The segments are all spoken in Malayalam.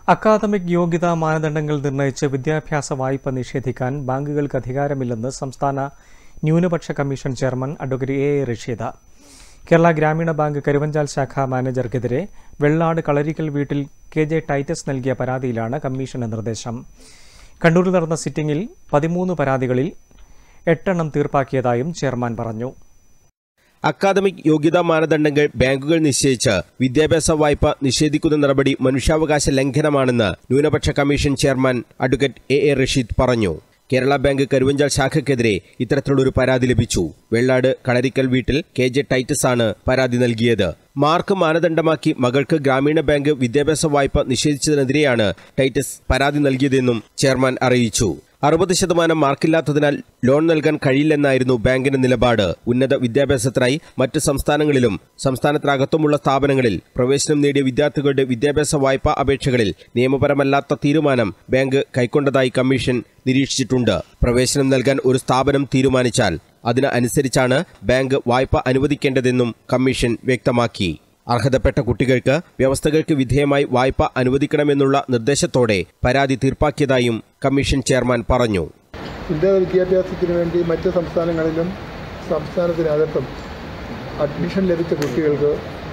അക്കാദമിക് യോഗ്യതാ മാനദണ്ഡങ്ങൾ നിർണ്ണയിച്ച് വിദ്യാഭ്യാസ വായ്പ നിഷേധിക്കാൻ ബാങ്കുകൾക്ക് അധികാരമില്ലെന്ന് സംസ്ഥാന ന്യൂനപക്ഷ commission chairman advocate A A Rasheed Kerala Gramin bank Karuvanchal ശാഖ മാനേജർക്കെതിരെ വെള്ളാട് കളരിക്കൽ വീട്ടിൽ കെ ജെ ടൈറ്റസ് നൽകിയ പരാതിയിലാണ് കമ്മീഷന്റെ നിർദ്ദേശം കണ്ണൂരിൽ നടന്ന സിറ്റിംഗിൽ പതിമൂന്ന് പരാതികളിൽ എട്ടെണ്ണം തീർപ്പാക്കിയതായും ചെയർമാൻ പറഞ്ഞു അക്കാദമിക് യോഗ്യതാ മാനദണ്ഡങ്ങൾ ബാങ്കുകൾ നിശ്ചയിച്ച് വിദ്യാഭ്യാസ വായ്പ നിഷേധിക്കുന്ന നടപടി മനുഷ്യാവകാശ ലംഘനമാണെന്ന് ന്യൂനപക്ഷ commission chairman advocate A A Rasheed പറഞ്ഞു കേരള ബാങ്ക് കരുവഞ്ചാൽ ശാഖയ്ക്കെതിരെ ഇത്തരത്തിലുള്ളൊരു പരാതി ലഭിച്ചു വെള്ളാട് കളരിക്കൽ വീട്ടിൽ കെ ജെ ടൈറ്റസ് ആണ് പരാതി നൽകിയത് മാർക്ക് മാനദണ്ഡമാക്കി മകൾക്ക് ഗ്രാമീണ ബാങ്ക് വിദ്യാഭ്യാസ വായ്പ നിഷേധിച്ചതിനെതിരെയാണ് ടൈറ്റസ് പരാതി നൽകിയതെന്നും ചെയർമാൻ അറിയിച്ചു അറുപത് ശതമാനം മാർക്കില്ലാത്തതിനാൽ ലോൺ നൽകാൻ കഴിയില്ലെന്നായിരുന്നു ബാങ്കിന്റെ നിലപാട് ഉന്നത വിദ്യാഭ്യാസത്തിനായി മറ്റ് സംസ്ഥാനങ്ങളിലും സംസ്ഥാനത്തിനകത്തുമുള്ള സ്ഥാപനങ്ങളിൽ പ്രവേശനം നേടിയ വിദ്യാർത്ഥികളുടെ വിദ്യാഭ്യാസ വായ്പാ അപേക്ഷകളിൽ നിയമപരമല്ലാത്ത തീരുമാനം ബാങ്ക് കൈക്കൊണ്ടതായി കമ്മീഷൻ നിരീക്ഷിച്ചിട്ടുണ്ട് പ്രവേശനം നൽകാൻ ഒരു സ്ഥാപനം തീരുമാനിച്ചാൽ അതിന് അനുസരിച്ചാണ് ബാങ്ക് വായ്പ അനുവദിക്കേണ്ടതെന്നും കമ്മീഷൻ വ്യക്തമാക്കി അർഹതപ്പെട്ട കുട്ടികൾക്ക് വ്യവസ്ഥകൾക്ക് വിധേയമായി വായ്പ അനുവദിക്കണമെന്നുള്ള നിർദ്ദേശത്തോടെ പരാതി തീർപ്പാക്കിയതായും കമ്മീഷൻ ചെയർമാൻ പറഞ്ഞു ഉന്നത വിദ്യാഭ്യാസത്തിന് വേണ്ടി മറ്റ് സംസ്ഥാനങ്ങളിലും സംസ്ഥാനത്തിനകത്തും അഡ്മിഷൻ ലഭിച്ച കുട്ടികൾക്ക്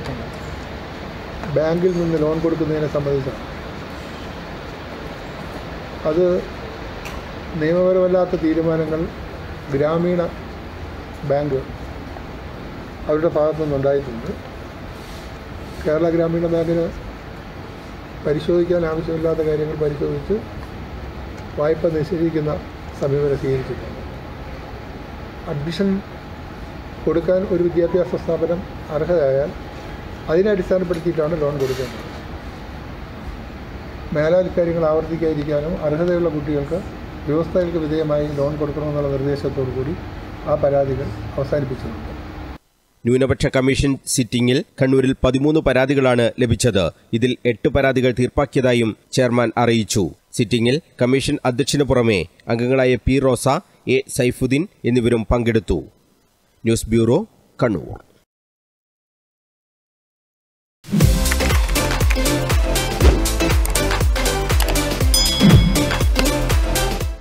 ബാങ്കിൽ നിന്ന് ലോൺ കൊടുക്കുന്നതിനെ സംബന്ധിച്ചാണ് അത് നിയമപരമല്ലാത്ത തീരുമാനങ്ങൾ ഗ്രാമീണ ബാങ്ക് അവരുടെ ഭാഗത്തു നിന്നുണ്ടായിട്ടുണ്ട് കേരള ഗ്രാമീണ ബാങ്കിന് പരിശോധിക്കാൻ ആവശ്യമില്ലാത്ത കാര്യങ്ങൾ പരിശോധിച്ച് വായ്പ നിഷേധിക്കുന്ന സമീപനം സ്വീകരിച്ചിട്ടുണ്ട് അഡ്മിഷൻ കൊടുക്കാൻ ഒരു വിദ്യാഭ്യാസ സ്ഥാപനം അർഹതയായാൽ അതിനെ അടിസ്ഥാനപ്പെടുത്തിയിട്ടാണ് ലോൺ കൊടുക്കേണ്ടത് മേലാൽ ഇക്കാര്യങ്ങൾ ആവർത്തിക്കാതിരിക്കാനും അർഹതയുള്ള കുട്ടികൾക്ക് വ്യവസ്ഥകൾക്ക് വിധേയമായി ലോൺ കൊടുക്കണമെന്നുള്ള നിർദ്ദേശത്തോടു കൂടി ആ പരാതികൾ അവസാനിപ്പിച്ചിട്ടുണ്ട് ന്യൂനപക്ഷ കമ്മീഷൻ സിറ്റിംഗിൽ കണ്ണൂരിൽ പതിമൂന്ന് പരാതികളാണ് ലഭിച്ചത് ഇതിൽ എട്ട് പരാതികൾ തീർപ്പാക്കിയതായും ചെയർമാൻ അറിയിച്ചു സിറ്റിംഗിൽ കമ്മീഷൻ അധ്യക്ഷന് പുറമെ അംഗങ്ങളായ പി റോസ എ സൈഫുദ്ദീൻ എന്നിവരും പങ്കെടുത്തു ന്യൂസ് ബ്യൂറോ കണ്ണൂർ